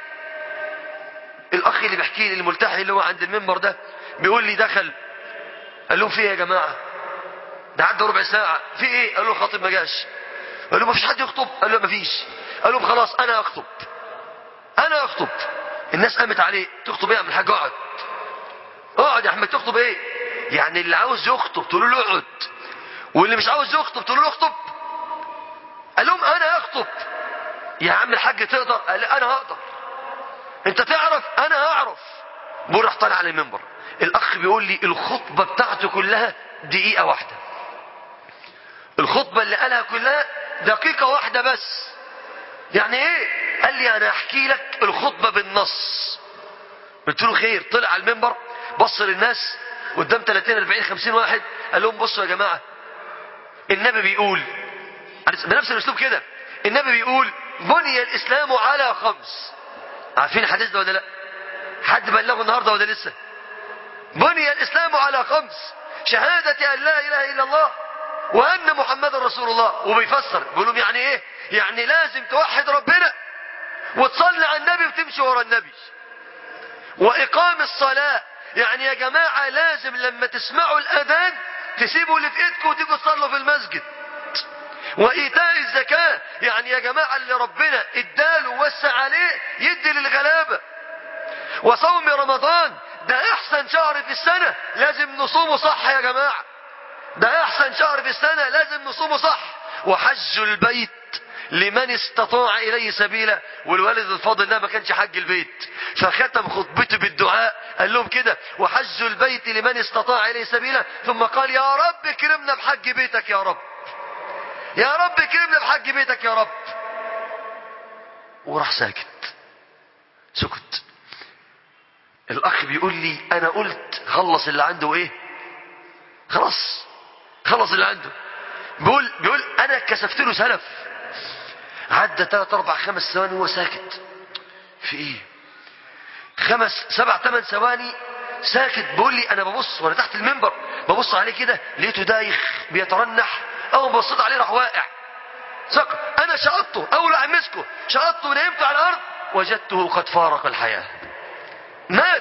A: الأخ اللي بيحكي لي الملتحي اللي هو عند المنبر ده بيقول لي دخل قال لهم في ايه يا جماعة ده عدى ربع ساعة في ايه قال له الخطيب ما جاش قال له ما فيش حد يخطب قال له ما فيش قال لهم خلاص انا اخطب انا اخطب الناس قامت عليه تخطب ايه يا عم الحاج اقعد اقعد يا احمد تخطب ايه يعني اللي عاوز يخطب تقول له اقعد واللي مش عاوز يخطب تقول له اخطب قال لهم انا اخطب يا عم الحاج تقدر قال لي انا هقدر انت تعرف انا هعرف بقول راح طالع على المنبر الاخ بيقول لي الخطبه بتاعته كلها دقيقه واحده الخطبه اللي قالها كلها دقيقه واحده بس يعني ايه قال لي انا احكي لك الخطبه بالنص قلت له خير طلع على المنبر بص للناس قدام 30 40 50 واحد قال لهم بصوا يا جماعه النبي بيقول بنفس الاسلوب كده النبي بيقول بني الاسلام على خمس عارفين الحديث ده ولا لا حد بلغه النهارده ولا لسه بني الاسلام على خمس شهادة ان لا اله الا الله وان محمد رسول الله وبيفسر بيقول لهم يعني ايه يعني لازم توحد ربنا وتصلي على النبي وتمشي ورا النبي واقام الصلاة يعني يا جماعة لازم لما تسمعوا الاذان تسيبوا اللي في ايدكم وتيجوا تصلوا في المسجد وايتاء الزكاة يعني يا جماعة اللي ربنا اداله ووسع عليه يدي للغلابة وصوم رمضان ده احسن شهر في السنة لازم نصومه صح يا جماعة ده احسن شهر في السنة لازم نصومه صح وحج البيت لمن استطاع اليه سبيلا والوالد الفاضل ده ما كانش حج البيت فختم خطبته بالدعاء قال لهم كده وحج البيت لمن استطاع اليه سبيلا ثم قال يا رب كرمنا بحج بيتك يا رب يا رب كرمنا بحج بيتك يا رب وراح ساكت سكت الاخ بيقول لي انا قلت خلص اللي عنده ايه خلاص خلص اللي عنده بيقول بيقول انا كسفت له سلف عدى ثلاث اربع خمس ثواني وهو ساكت في ايه خمس سبع ثمان ثواني ساكت بيقول لي انا ببص وانا تحت المنبر ببص عليه كده لقيته دايخ بيترنح اول ما بصيت عليه راح واقع سقط انا شقطته اول واحد مسكه شقطته ونيمته على الارض وجدته قد فارق الحياه مات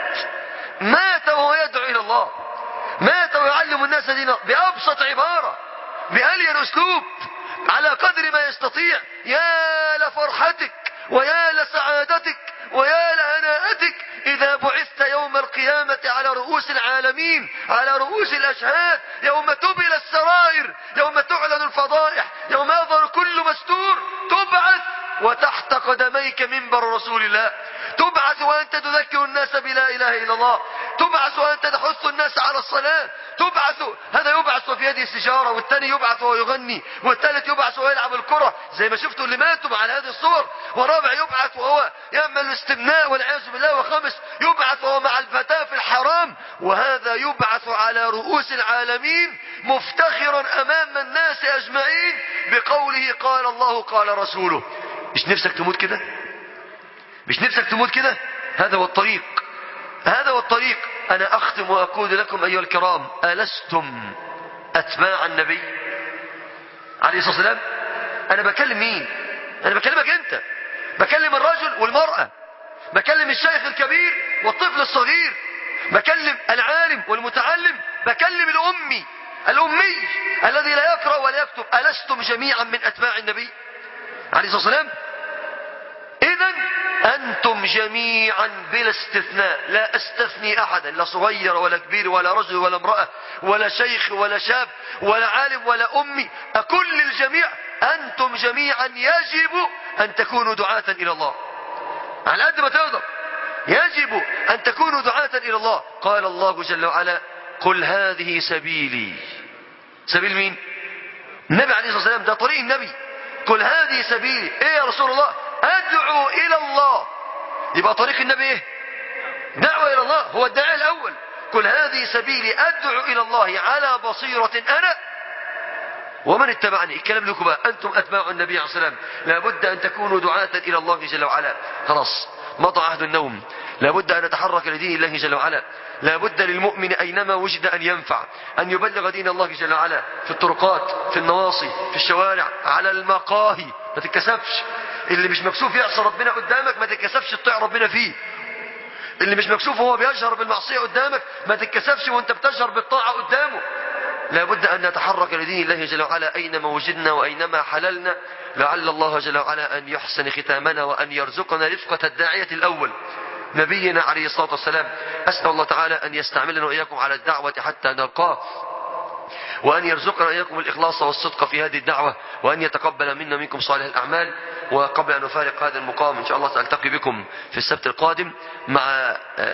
A: مات وهو يدعو الى الله مات ويعلم الناس دينه بابسط عباره بألين اسلوب على قدر ما يستطيع يا لفرحتك ويا لسعادتك ويا لهناءتك إذا بعثت يوم القيامة على رؤوس العالمين على رؤوس الأشهاد يوم تبل السرائر يوم تعلن الفضائح يوم يظهر كل مستور تبعث وتحت قدميك منبر رسول الله تبعث وأنت تذكر الناس بلا إله إلا الله تبعث وأنت تحث الناس على الصلاة تبعث هذا يبعث وفي يده السجارة والثاني يبعث وهو يغني والثالث يبعث وهو يلعب الكرة زي ما شفتوا اللي ماتوا على هذه الصور ورابع يبعث وهو يعمل الاستمناء والعياذ بالله وخامس يبعث وهو مع الفتاة في الحرام وهذا يبعث على رؤوس العالمين مفتخرا أمام الناس أجمعين بقوله قال الله قال رسوله مش نفسك تموت كده مش نفسك تموت كده هذا هو الطريق هذا هو الطريق أنا أختم وأقول لكم أيها الكرام ألستم أتباع النبي عليه الصلاة والسلام أنا بكلم مين أنا بكلمك أنت بكلم الرجل والمرأة بكلم الشيخ الكبير والطفل الصغير بكلم العالم والمتعلم بكلم الأمي الأمي الذي لا يقرأ ولا يكتب ألستم جميعا من أتباع النبي عليه الصلاة والسلام إذا أنتم جميعا بلا استثناء لا أستثني أحدا لا صغير ولا كبير ولا رجل ولا امرأة ولا شيخ ولا شاب ولا عالم ولا أمي كل الجميع أنتم جميعا يجب أن تكونوا دعاة إلى الله على قد ما تقدر يجب أن تكونوا دعاة إلى الله قال الله جل وعلا قل هذه سبيلي سبيل مين النبي عليه الصلاة والسلام ده طريق النبي قل هذه سبيلي ايه يا رسول الله ادعو الى الله يبقى طريق النبي ايه دعوة الى الله هو الداعي الاول قل هذه سبيلي ادعو الى الله على بصيرة انا ومن اتبعني الكلام لكم بقى انتم اتباع النبي عليه الصلاة والسلام لابد ان تكونوا دعاة الى الله جل وعلا خلاص مضى عهد النوم لابد ان نتحرك لدين الله جل وعلا لابد للمؤمن اينما وجد ان ينفع ان يبلغ دين الله جل وعلا في الطرقات في النواصي في الشوارع على المقاهي ما تتكسفش اللي مش مكسوف يعصى ربنا قدامك ما تتكسفش تطيع ربنا فيه اللي مش مكسوف وهو بيجهر بالمعصية قدامك ما تتكسفش وانت بتجهر بالطاعة قدامه لابد أن نتحرك لدين الله جل وعلا أينما وجدنا وأينما حللنا لعل الله جل وعلا أن يحسن ختامنا وأن يرزقنا رفقة الداعية الأول نبينا عليه الصلاة والسلام أسأل الله تعالى أن يستعملنا وإياكم على الدعوة حتى نلقاه وأن يرزقنا إياكم الإخلاص والصدق في هذه الدعوة وأن يتقبل منا منكم صالح الأعمال وقبل أن نفارق هذا المقام إن شاء الله سألتقي بكم في السبت القادم مع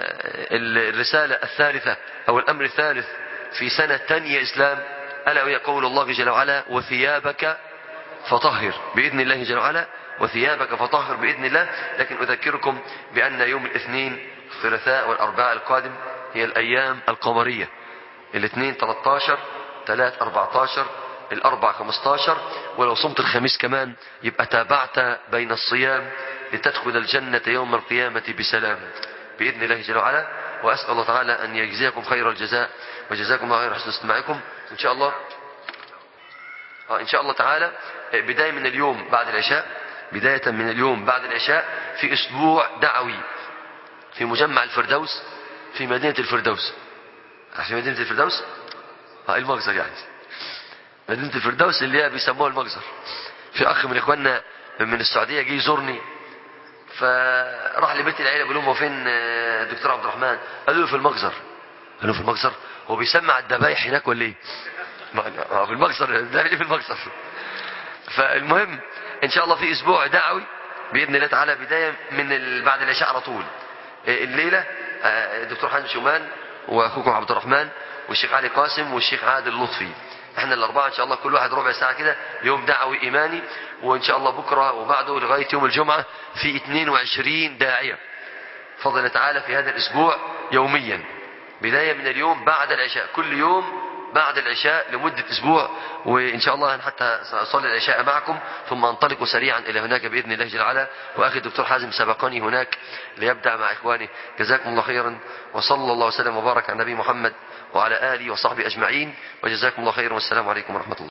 A: الرسالة الثالثة أو الأمر الثالث في سنة تانية إسلام ألا وهي قول الله جل وعلا وثيابك فطهر بإذن الله جل وعلا وثيابك فطهر بإذن الله لكن أذكركم بأن يوم الاثنين الثلاثاء والأربعاء القادم هي الأيام القمرية الاثنين 13 3 14 الأربع 15 ولو صمت الخميس كمان يبقى تابعت بين الصيام لتدخل الجنة يوم القيامة بسلام بإذن الله جل وعلا وأسأل الله تعالى أن يجزيكم خير الجزاء وجزاكم الله خير حسن استماعكم إن شاء الله آه إن شاء الله تعالى بداية من اليوم بعد العشاء بداية من اليوم بعد العشاء في أسبوع دعوي في مجمع الفردوس في مدينة الفردوس في مدينة الفردوس اه المجزر يعني مدينة الفردوس اللي هي بيسموها المجزر في أخ من إخواننا من السعودية جه يزورني فراح لبيت العيلة بيقول لهم هو فين الدكتور عبد الرحمن قالوا له في المجزر قالوا في المجزر هو بيسمع الذبايح هناك ولا ايه اه في المجزر ده في المجزر فالمهم ان شاء الله في اسبوع دعوي باذن الله تعالى بدايه من ال... بعد العشاء على طول الليله الدكتور حازم شومان واخوكم عبد الرحمن والشيخ علي قاسم والشيخ عادل لطفي احنا الاربعه ان شاء الله كل واحد ربع ساعه كده يوم دعوي ايماني وان شاء الله بكره وبعده لغايه يوم الجمعه في 22 داعيه فضل الله تعالى في هذا الاسبوع يوميا بدايه من اليوم بعد العشاء كل يوم بعد العشاء لمدة أسبوع وإن شاء الله حتى سأصلي العشاء معكم ثم أنطلق سريعا إلى هناك بإذن الله جل وعلا وأخي الدكتور حازم سبقني هناك ليبدأ مع إخواني جزاكم الله خيرا وصلى الله وسلم وبارك على النبي محمد وعلى آله وصحبه أجمعين وجزاكم الله خيرا والسلام عليكم ورحمة الله